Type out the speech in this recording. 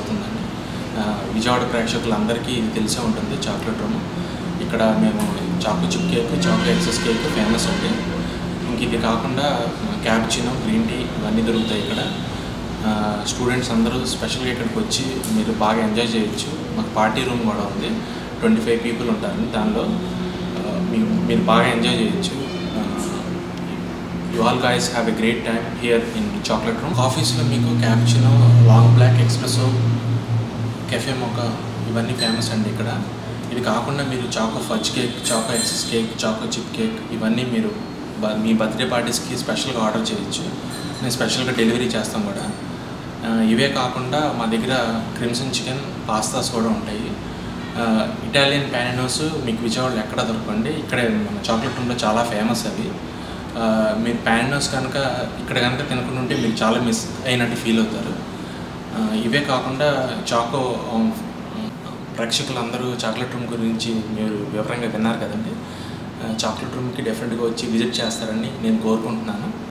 అవుతుందండి ఆ, విజయవాడ ప్రేక్షకులందరికీ ఇది తెలిసే ఉంటుంది చాక్లెట్ రూమ్ ఇక్కడ మేము choco chip cake choco excess cake famous అండి ఇంక ఇది కాకుండా క్యాప్చినో గ్రీన్ టీ ఇవన్నీ దొరుకుతాయి ఇక్కడ స్టూడెంట్స్ అందరూ స్పెషల్గా ఇక్కడికి వచ్చి మీరు బాగా ఎంజాయ్ చేయొచ్చు మాకు పార్టీ రూమ్ కూడా ఉంది ట్వంటీ ఫైవ్ పీపుల్ ఉంటారు దానిలో ఆ, మీరు మీరు బాగా ఎంజాయ్ చేయొచ్చు you all guys have a great time here in chocolate room కాఫీస్లో మీకు cappuccino long black espresso cafe mocha ఇవన్నీ ఫేమస్ అండి ఇక్కడ ఇవి కాకుండా మీరు choco fudge cake choco excess cake choco chip cake ఇవన్నీ మీరు బ- మీ బర్త్డే పార్టీస్కి స్పెషల్గా ఆర్డర్ చేయొచ్చు నేను స్పెషల్గా డెలివరీ చేస్తాం కూడా ఆ, ఇవే కాకుండా మా దగ్గర క్రిమ్సన్ చికెన్ పాస్తాస్ కూడా ఉంటాయి ఆ, ఇటాలియన్ ప్యానినోస్ మీకు విజయవాడలో ఎక్కడ దొరకండి ఇక్కడే మన చాక్లెట్ రూమ్లో చాలా ఫేమస్ అవి ఆ, మీరు ప్యానినోస్ కనుక ఇక్కడ కనుక తినకుండా ఉంటే మీరు చాలా మిస్ అయినట్టు ఫీల్ అవుతారు ఆ, ఇవే కాకుండా చాకో ఆ, ప్రేక్షకులందరూ చాక్లెట్ రూమ్ గురించి మీరు వివరంగా విన్నారు కదండి ఆ, చాక్లెట్ రూమ్కి డెఫినెట్గా వచ్చి విజిట్ చేస్తారని నేను కోరుకుంటున్నాను